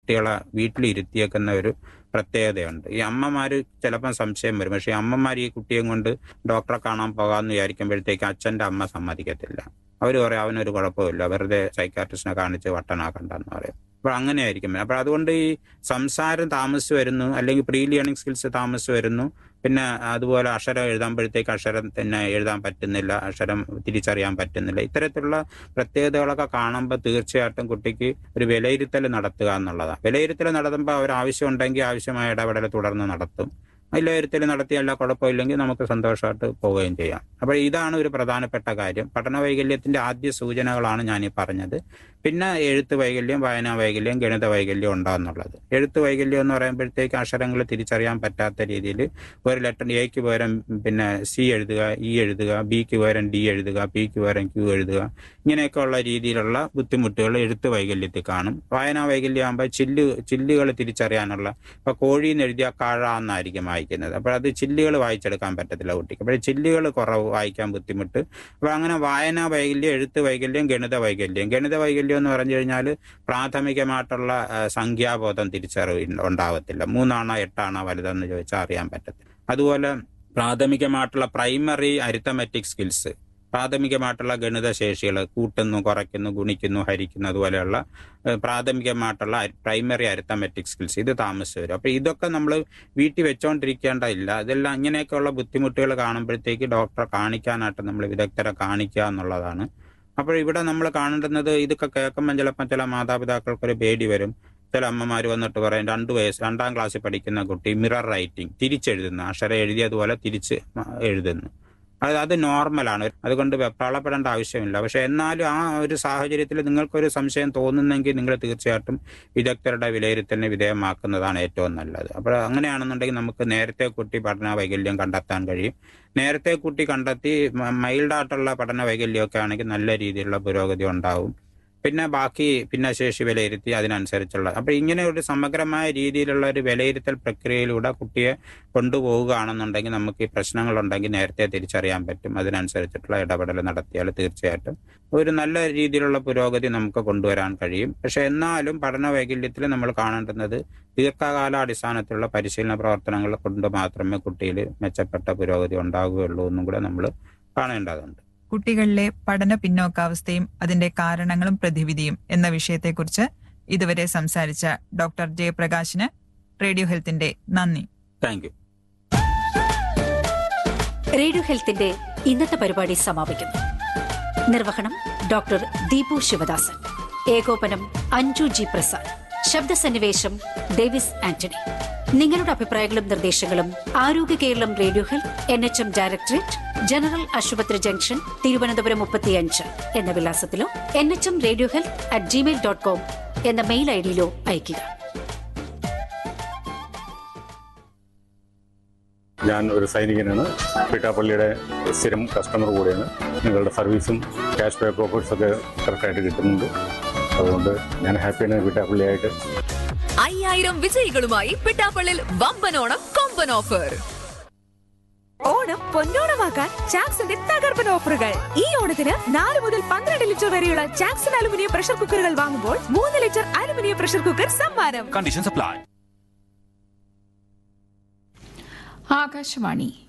കുട്ടികളെ വീട്ടിലിരുത്തിയേക്കുന്ന ഒരു പ്രത്യേകതയുണ്ട് ഈ അമ്മമാര് ചിലപ്പം സംശയം വരും പക്ഷെ അമ്മമാർ ഈ കുട്ടിയെ കൊണ്ട് ഡോക്ടറെ കാണാൻ പോകാമെന്ന് വിചാരിക്കുമ്പോഴത്തേക്ക് അച്ഛന്റെ അമ്മ സമ്മതിക്കത്തില്ല അവർ പറയും അവനൊരു കുഴപ്പമില്ല വെറുതെ സൈക്കാട്രിസ്റ്റിനെ കാണിച്ച് വട്ടനാക്കണ്ടെന്ന് പറയും അപ്പോൾ അങ്ങനെയായിരിക്കും അപ്പോൾ അതുകൊണ്ട് ഈ സംസാരം താമസിച്ച് വരുന്നു അല്ലെങ്കിൽ പ്രീ ലേണിംഗ് സ്കിൽസ് താമസിച്ച് വരുന്നു പിന്നെ അതുപോലെ അക്ഷരം എഴുതാമ്പോഴത്തേക്ക് അക്ഷരം തന്നെ എഴുതാൻ പറ്റുന്നില്ല അക്ഷരം തിരിച്ചറിയാൻ പറ്റുന്നില്ല ഇത്തരത്തിലുള്ള പ്രത്യേകതകളൊക്കെ കാണുമ്പോൾ തീർച്ചയായിട്ടും കുട്ടിക്ക് ഒരു വിലയിരുത്തൽ നടത്തുക എന്നുള്ളതാണ് വിലയിരുത്തൽ നടത്തുമ്പോൾ അവർ ആവശ്യമുണ്ടെങ്കിൽ ആവശ്യമായ ഇടപെടൽ തുടർന്ന് നടത്തും വിലയിരുത്തൽ നടത്തിയല്ല കുഴപ്പമില്ലെങ്കിൽ നമുക്ക് സന്തോഷമായിട്ട് പോവുകയും ചെയ്യാം അപ്പോൾ ഇതാണ് ഒരു പ്രധാനപ്പെട്ട കാര്യം പഠന വൈകല്യത്തിന്റെ ആദ്യ സൂചനകളാണ് ഞാൻ ഈ പറഞ്ഞത് പിന്നെ എഴുത്ത് വൈകല്യം വായനാ വൈകല്യം ഗണിത വൈകല്യം ഉണ്ടാകുന്നുള്ളത് എഴുത്ത് വൈകല്യം എന്ന് പറയുമ്പോഴത്തേക്ക് അക്ഷരങ്ങൾ തിരിച്ചറിയാൻ പറ്റാത്ത രീതിയിൽ ഒരു ലെറ്റർ എക്ക് പകരം പിന്നെ സി എഴുതുക ഇ എഴുതുക ബിക്ക് പകരം ഡി എഴുതുക പിക്ക് പകരം ക്യൂ എഴുതുക ഇങ്ങനെയൊക്കെ ഉള്ള രീതിയിലുള്ള ബുദ്ധിമുട്ടുകൾ എഴുത്ത് വൈകല്യത്തിൽ കാണും വായനാ വൈകല്യം ആകുമ്പോൾ ചില്ല് ചില്ലുകൾ തിരിച്ചറിയാനുള്ള ഇപ്പൊ കോഴിന്ന് എഴുതിയ കാഴ എന്നായിരിക്കും വായിക്കുന്നത് അപ്പോൾ അത് ചില്ലുകൾ വായിച്ചെടുക്കാൻ പറ്റത്തില്ല കുട്ടിക്ക് അപ്പോൾ ചില്ലുകൾ കുറവ് വായിക്കാൻ ബുദ്ധിമുട്ട് അപ്പോൾ അങ്ങനെ വായനാ വൈകല്യം എഴുത്ത് വൈകല്യം ഗണിത വൈകല്യം ഗണിത വൈകല്യം എന്ന് പറഞ്ഞു കഴിഞ്ഞാൽ പ്രാഥമികമായിട്ടുള്ള ആ, സംഖ്യാബോധം തിരിച്ചറിവ് ഉണ്ടാവത്തില്ല മൂന്നാണോ എട്ടാണോ വലുതെന്ന് ചോദിച്ചാൽ അറിയാൻ പറ്റത്തില്ല അതുപോലെ പ്രാഥമികമായിട്ടുള്ള പ്രൈമറി അരിത്തമെറ്റിക് സ്കിൽസ് പ്രാഥമികമായിട്ടുള്ള ഗണിത ശേഷികൾ കൂട്ടുന്നു കുറയ്ക്കുന്നു ഗുണിക്കുന്നു ഹരിക്കുന്നു അതുപോലെയുള്ള ഏഹ്, പ്രാഥമികമായിട്ടുള്ള പ്രൈമറി അരിത്തമെറ്റിക് സ്കിൽസ് ഇത് താമസിച്ച് വരും അപ്പൊ ഇതൊക്കെ നമ്മൾ വീട്ടിൽ വെച്ചോണ്ടിരിക്കേണ്ടതില്ല ഇതെല്ലാം ഇങ്ങനെയൊക്കെയുള്ള ബുദ്ധിമുട്ടുകൾ കാണുമ്പോഴത്തേക്ക് ഡോക്ടറെ കാണിക്കാനായിട്ട് നമ്മൾ വിദഗ്ധരെ കാണിക്കുക എന്നുള്ളതാണ് അപ്പോൾ ഇവിടെ നമ്മൾ കാണേണ്ടുന്നത് ഇതൊക്കെ കേൾക്കുമ്പോൾ ചിലപ്പോൾ ചില മാതാപിതാക്കൾക്കൊരു പേടി വരും ചില അമ്മമാർ വന്നിട്ട് പറയും രണ്ട് വയസ്സ് രണ്ടാം ക്ലാസ്സിൽ പഠിക്കുന്ന കുട്ടി മിറർ റൈറ്റിംഗ് തിരിച്ചെഴുതുന്നു അക്ഷരം എഴുതിയതുപോലെ തിരിച്ച് മ- എഴുതുന്നു അത് അത് നോർമലാണ് അതുകൊണ്ട് വെപ്രാളപ്പെടേണ്ട ആവശ്യമില്ല പക്ഷെ എന്നാലും ആ ഒരു സാഹചര്യത്തിൽ നിങ്ങൾക്കൊരു സംശയം തോന്നുന്നെങ്കിൽ നിങ്ങൾ തീർച്ചയായിട്ടും വിദഗ്ധരുടെ വിലയിരുത്തലിന് വിധേയമാക്കുന്നതാണ് ഏറ്റവും നല്ലത് അപ്പോൾ അങ്ങനെയാണെന്നുണ്ടെങ്കിൽ നമുക്ക് നേരത്തെ കുട്ടി പഠന വൈകല്യം കണ്ടെത്താൻ കഴിയും നേരത്തെ കുട്ടി കണ്ടെത്തി മൈൽഡായിട്ടുള്ള പഠന വൈകല്യമൊക്കെ ആണെങ്കിൽ നല്ല രീതിയിലുള്ള പുരോഗതി ഉണ്ടാവും പിന്നെ ബാക്കി ഭിന്നശേഷി വിലയിരുത്തി അതിനനുസരിച്ചുള്ള അപ്പൊ ഇങ്ങനെ ഒരു സമഗ്രമായ രീതിയിലുള്ള ഒരു വിലയിരുത്തൽ പ്രക്രിയയിലൂടെ കുട്ടിയെ കൊണ്ടുപോവുകയാണെന്നുണ്ടെങ്കിൽ നമുക്ക് ഈ പ്രശ്നങ്ങളുണ്ടെങ്കിൽ നേരത്തെ തിരിച്ചറിയാൻ പറ്റും അതിനനുസരിച്ചിട്ടുള്ള ഇടപെടൽ നടത്തിയാൽ തീർച്ചയായിട്ടും ഒരു നല്ല രീതിയിലുള്ള പുരോഗതി നമുക്ക് കൊണ്ടുവരാൻ കഴിയും പക്ഷെ എന്നാലും പഠന വൈകല്യത്തിൽ നമ്മൾ കാണേണ്ടുന്നത് ദീർഘകാലാടിസ്ഥാനത്തിലുള്ള പരിശീലന പ്രവർത്തനങ്ങൾ കൊണ്ട് മാത്രമേ കുട്ടിയിൽ മെച്ചപ്പെട്ട പുരോഗതി ഉണ്ടാവുകയുള്ളൂ എന്നും കൂടെ നമ്മൾ കാണേണ്ടതുണ്ട് കുട്ടികളിലെ പഠന പിന്നോക്കാവസ്ഥയും അതിന്റെ കാരണങ്ങളും പ്രതിവിധിയും എന്ന വിഷയത്തെക്കുറിച്ച് ഇതുവരെ സംസാരിച്ച ഡോക്ടർ ജയപ്രകാശിന് റേഡിയോ ഹെൽത്തിന്റെ നന്ദി താങ്ക് യു റേഡിയോ ഹെൽത്തിന്റെ ഇന്നത്തെ പരിപാടി സമാപിക്കുന്നു നിർവഹണം ഡോക്ടർ ദീപു ശിവദാസൻ ഏകോപനം അഞ്ജു ജി പ്രസാദ് ശബ്ദസന്നിവേശം ഡേവിസ് ആന്റണി നിങ്ങളുടെ അഭിപ്രായങ്ങളും നിർദ്ദേശങ്ങളും Arogya Keralam radio health N H M directorate general ആശുപത്രി ജംഗ്ഷൻ തിരുവനന്തപുരം മുപ്പത്തിയഞ്ച് എന്ന വിലാസത്തിലോ N H M radio health at Gmail dot com എന്ന മെയിൽ ഐ ഡിയിലോ അയയ്ക്കുക ഞാൻ ഒരു സൈനികനാണ് പിട്ടാപ്പള്ളിയുടെ സ്ഥിരം കസ്റ്റമർ കൂടിയാണ് നിങ്ങളുടെ സർവീസും ക്യാഷ് ബാക്ക് ഓഫേഴ്സ് ഒക്കെ കറക്റ്റായിട്ട് കിട്ടുന്നുണ്ട് അതുകൊണ്ട് ഞാൻ ഹാപ്പിയാണ് പിട്ടാപ്പള്ളിയായിട്ട് അയ്യായിരം വിജയികളുമായി പിട്ടാപ്പള്ളിൽ വമ്പനോണം കൊമ്പൻ ഓഫർ ഓണം പൊന്നോണമാക്കാൻ ചാക്സിന്റെ തകർപ്പൻ ഓഫറുകൾ ഈ ഓണത്തിന് നാല് മുതൽ പന്ത്രണ്ട് ലിറ്റർ വരെയുള്ള ചാക്സൺ അലുമിനിയം പ്രഷർ കുക്കറുകൾ വാങ്ങുമ്പോൾ മൂന്ന് ലിറ്റർ അലുമിനിയം പ്രഷർ കുക്കർ സമ്മാനം Conditions apply. ആകാശവാണി